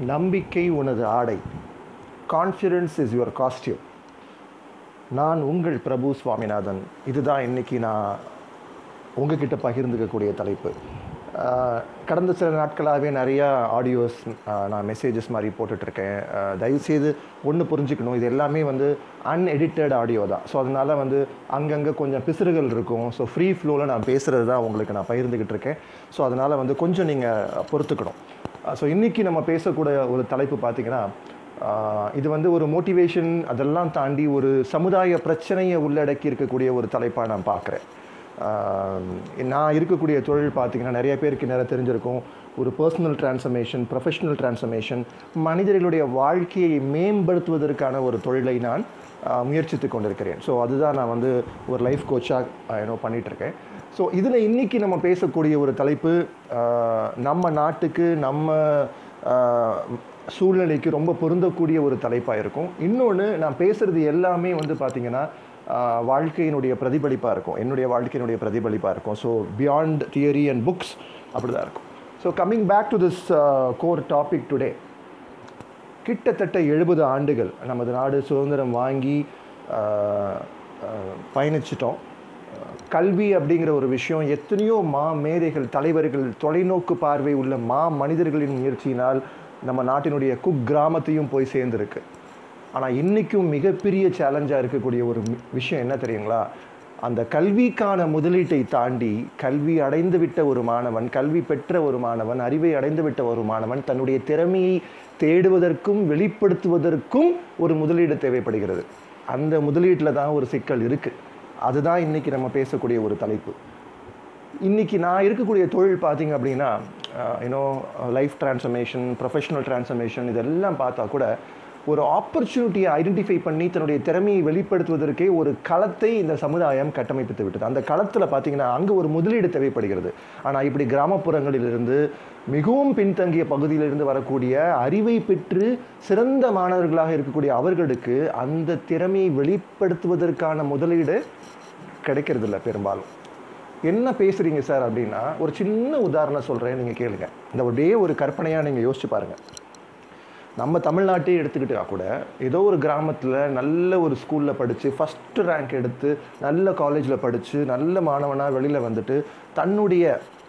நம்பிக்கை உனது ஆடை கான்ஃபிடன்ஸ் இஸ் யுவர் காஸ்டியூம் நான் உங்கள் பிரபு சுவாமிநாதன் இதுதான் இன்னைக்கு நான் உங்ககிட்ட பகிர்ந்துக்கக்கூடிய தலைப்பு ஆஹ் கடந்த சில நாட்களாகவே நிறையா ஆடியோஸ் நான் மெசேஜஸ் மாதிரி போட்டுட்ருக்கேன் ஆஹ் தயவுசெய்து ஒன்று புரிஞ்சுக்கணும் இது எல்லாமே வந்து அன்எடிட்டட் ஆடியோ தான் ஸோ அதனால் வந்து அங்கங்கே கொஞ்சம் பிசுறுகள் இருக்கும் ஸோ ஃப்ரீ ஃப்ளோவில் நான் பேசுகிறது தான் உங்களுக்கு நான் பகிர்ந்துக்கிட்டு இருக்கேன் ஸோ அதனால் வந்து கொஞ்சம் நீங்கள் பொறுத்துக்கணும் ஸோ இன்றைக்கி நம்ம பேசக்கூடிய ஒரு தலைப்பு பார்த்திங்கன்னா ஆஹ் இது வந்து ஒரு மோட்டிவேஷன் அதெல்லாம் தாண்டி ஒரு சமுதாய பிரச்சனையை உள்ளடக்கி இருக்கக்கூடிய ஒரு தலைப்பாக நான் பார்க்குறேன் நான் இருக்கக்கூடிய தொழில் பார்த்திங்கன்னா நிறைய பேருக்கு நிறைய தெரிஞ்சிருக்கும் ஒரு பர்சனல் டிரான்ஸ்ஃபர்மேஷன் ப்ரொஃபஷனல் டிரான்ஸ்ஃபர்மேஷன் மனிதர்களுடைய வாழ்க்கையை மேம்படுத்துவதற்கான ஒரு தொழிலை நான் ஆஹ் முயற்சித்து கொண்டிருக்கிறேன் ஸோ அதுதான் நான் வந்து ஒரு லைஃப் கோச்சாக ஏன்னோ பண்ணிகிட்ருக்கேன் ஸோ இதில் இன்றைக்கி நம்ம பேசக்கூடிய ஒரு தலைப்பு ஆஹ் நம்ம நாட்டுக்கு நம்ம ஆஹ் சூழ்நிலைக்கு ரொம்ப பொருந்தக்கூடிய ஒரு தலைப்பாக இருக்கும் இன்னொன்று நான் பேசுகிறது எல்லாமே வந்து பார்த்திங்கன்னா ஆஹ் வாழ்க்கையினுடைய பிரதிபலிப்பாக இருக்கும் என்னுடைய வாழ்க்கையினுடைய பிரதிபலிப்பாக இருக்கும் so beyond theory and books அப்படி தான் இருக்கும் so coming back to this core topic today கிட்டத்தட்ட எழுபது ஆண்டுகள் நமது நாடு சுதந்திரம் வாங்கி ஆஹ், ஆஹ், பயணிச்சிட்டோம் கல்வி அப்படிங்கிற ஒரு விஷயம் எத்தனையோ மா மேதைகள் தலைவர்கள் தொலைநோக்கு பார்வை உள்ள மா மனிதர்களின் முயற்சியினால் நம்ம நாட்டினுடைய குக்கிராமத்தையும் போய் சேர்ந்துருக்கு ஆனால் இன்றைக்கும் மிகப்பெரிய சேலஞ்சாக இருக்கக்கூடிய ஒரு மி- விஷயம் என்ன தெரியுங்களா அந்த கல்விக்கான முதலீட்டை தாண்டி கல்வி அடைந்து விட்ட ஒரு மாணவன் கல்வி பெற்ற ஒரு மாணவன் அறிவை அடைந்து விட்ட ஒரு மாணவன் தன்னுடைய திறமையை தேடுவதற்கும் வெளிப்படுத்துவதற்கும் ஒரு முதலீடு தேவைப்படுகிறது அந்த முதலீட்டில் தான் ஒரு சிக்கல் இருக்குது அதுதான் இன்றைக்கி நம்ம பேசக்கூடிய ஒரு தலைப்பு இன்னைக்கு நான் இருக்கக்கூடிய தொழில் பார்த்தீங்க அப்படின்னா you know life transformation professional transformation இதெல்லாம் பார்த்தா கூட ஒரு ஆப்பர்ச்சுனிட்டியை ஐடென்டிஃபை பண்ணி தன்னுடைய திறமையை வெளிப்படுத்துவதற்கே ஒரு களத்தை இந்த சமுதாயம் கட்டமைப்பித்து விட்டது அந்த களத்தில் பார்த்தீங்கன்னா அங்கே ஒரு முதலீடு தேவைப்படுகிறது ஆனால் இப்படி கிராமப்புறங்களிலிருந்து மிகவும் பின்தங்கிய பகுதியிலிருந்து வரக்கூடிய அறிவை பெற்று சிறந்த மாணவர்களாக இருக்கக்கூடிய அவர்களுக்கு அந்த திறமையை வெளிப்படுத்துவதற்கான முதலீடு கிடைக்கிறதில்ல பெரும்பாலும் என்ன பேசுறீங்க சார் அப்படின்னா ஒரு சின்ன உதாரணம் சொல்கிறேன் நீங்கள் கேளுங்க இந்த அப்படியே ஒரு கற்பனையாக நீங்கள் யோசிச்சு பாருங்கள் நம்ம தமிழ்நாட்டையே எடுத்துக்கிட்டா கூட ஏதோ ஒரு கிராமத்தில் நல்ல ஒரு ஸ்கூலில் படித்து ஃபஸ்ட்டு ரேங்க் எடுத்து நல்ல காலேஜில் படித்து நல்ல மாணவனாக வெளியில் வந்துட்டு தன்னுடைய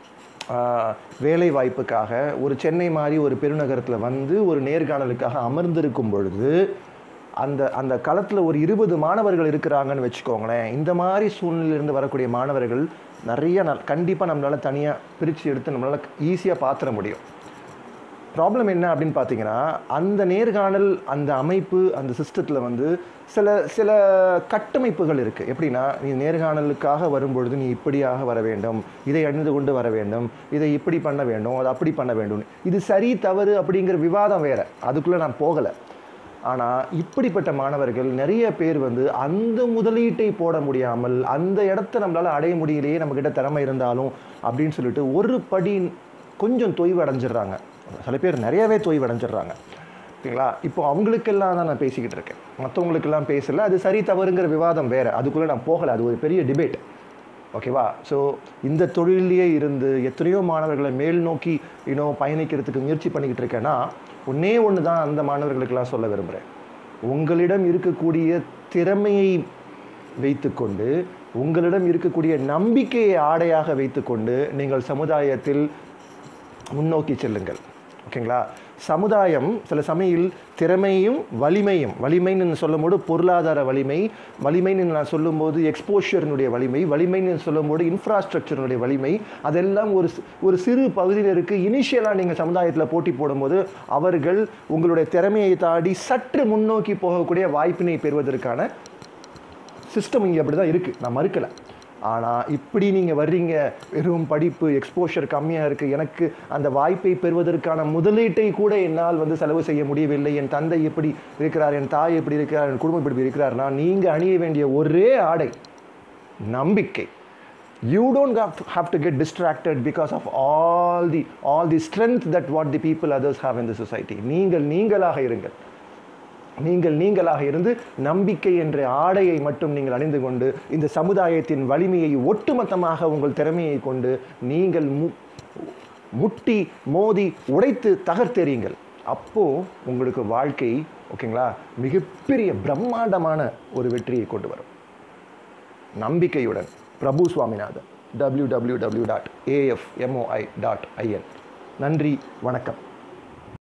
ஆஹ், வேலை வாய்ப்புக்காக ஒரு சென்னை மாதிரி ஒரு பெருநகரத்தில் வந்து ஒரு நேர்காணலுக்காக அமர்ந்திருக்கும் பொழுது அந்த அந்த களத்தில் ஒரு இருபது மாணவர்கள் இருக்கிறாங்கன்னு வச்சுக்கோங்களேன் இந்த மாதிரி சூழ்நிலையிலிருந்து வரக்கூடிய மாணவர்கள் நிறைய நல் கண்டிப்பாக நம்மளால் தனியாக பிரித்து எடுத்து நம்மளால் ஈஸியாக பாத்திர முடியும் ப்ராப்ளம் என்ன அப்படின்னு பார்த்தீங்கன்னா அந்த நேர்காணல் அந்த அமைப்பு அந்த சிஸ்டத்தில் வந்து சில சில கட்டமைப்புகள் இருக்குது எப்படின்னா நீ நேர்காணலுக்காக வரும்பொழுது நீ இப்படியாக வர வேண்டும் இதை அணிந்து கொண்டு வர வேண்டும் இதை இப்படி பண்ண வேண்டும் அதை அப்படி பண்ண வேண்டும் இது சரி தவறு அப்படிங்கிற விவாதம் வேற அதுக்குள்ளே நான் போகலை ஆனால் இப்படிப்பட்ட மாணவர்கள் நிறைய பேர் வந்து அந்த முதலீட்டை போட முடியாமல் அந்த இடத்த நம்மளால் அடைய முடியலையே நம்மக்கிட்ட திறமை இருந்தாலும் அப்படின்னு சொல்லிட்டு ஒரு படி கொஞ்சம் தொய்வு அடைஞ்சிடுறாங்க சில பேர் நிறையவே தொய்வு அடைஞ்சிடுறாங்க ஓகேங்களா இப்போ அவங்களுக்கெல்லாம் தான் நான் பேசிக்கிட்டு இருக்கேன் மற்றவங்களுக்கெல்லாம் பேசல அது சரி தவறுங்கிற விவாதம் வேறு அதுக்குள்ளே நான் போகலை அது ஒரு பெரிய டிபேட் ஓகேவா ஸோ இந்த தொழிலையே இருந்து எத்தனையோ மாணவர்களை மேல் நோக்கி இன்னும் பயணிக்கிறதுக்கு முயற்சி பண்ணிக்கிட்டு இருக்கேன்னா ஒன்றே ஒன்று தான் அந்த மாணவர்களுக்கெல்லாம் சொல்ல விரும்புகிறேன் உங்களிடம் இருக்கக்கூடிய திறமையை வைத்துக்கொண்டு உங்களிடம் இருக்கக்கூடிய நம்பிக்கையை ஆடையாக வைத்துக்கொண்டு நீங்கள் சமுதாயத்தில் முன்னோக்கி செல்லுங்கள் ஓகேங்களா சமுதாயம் சில சமயம் திறமையும் வலிமையும் வலிமைன்னு சொல்லும்போது பொருளாதார வலிமை வலிமைன்னு நான் சொல்லும்போது எக்ஸ்போஷர்னுடைய வலிமை வலிமைன்னு சொல்லும்போது இன்ஃப்ராஸ்ட்ரக்சருடைய வலிமை அதெல்லாம் ஒரு சி- ஒரு சிறு பகுதியினருக்கு இனிஷியலாக நீங்கள் சமுதாயத்தில் போட்டி போடும்போது அவர்கள் உங்களுடைய திறமையை தாண்டி சற்று முன்னோக்கி போகக்கூடிய வாய்ப்பினை பெறுவதற்கான சிஸ்டம் இங்கே அப்படி தான் இருக்குது நான் மறுக்கலை ஆனால் இப்படி நீங்கள் வர்றீங்க வெறும் படிப்பு எக்ஸ்போஷர் கம்மியாக இருக்குது எனக்கு அந்த வாய்ப்பை பெறுவதற்கான முதலீட்டை கூட என்னால் வந்து செலவு செய்ய முடியவில்லை என் தந்தை எப்படி இருக்கிறார் என் தாய் எப்படி இருக்கிறார் என் குடும்பம் இப்படி இருக்கிறார்னா நீங்கள் அணிய வேண்டிய ஒரே ஆடை நம்பிக்கை you don't have to, have to get distracted because of all the all the strength that what the people others have in the society நீங்கள் நீங்களாக இருங்கள் நீங்கள் நீங்களாக இருந்து நம்பிக்கை என்ற ஆடையை மட்டும் நீங்கள் அணிந்து கொண்டு இந்த சமுதாயத்தின் வலிமையை ஒட்டுமொத்தமாக உங்கள் திறமையை கொண்டு நீங்கள் மு முட்டி மோதி உடைத்து தகர்த்தெறியுங்கள் அப்போது உங்களுக்கு வாழ்க்கை ஓகேங்களா மிகப்பெரிய பிரம்மாண்டமான ஒரு வெற்றியை கொண்டு வரும் நம்பிக்கையுடன் Prabhu Swaminathan www.afmoi.in dot dot IN நன்றி வணக்கம்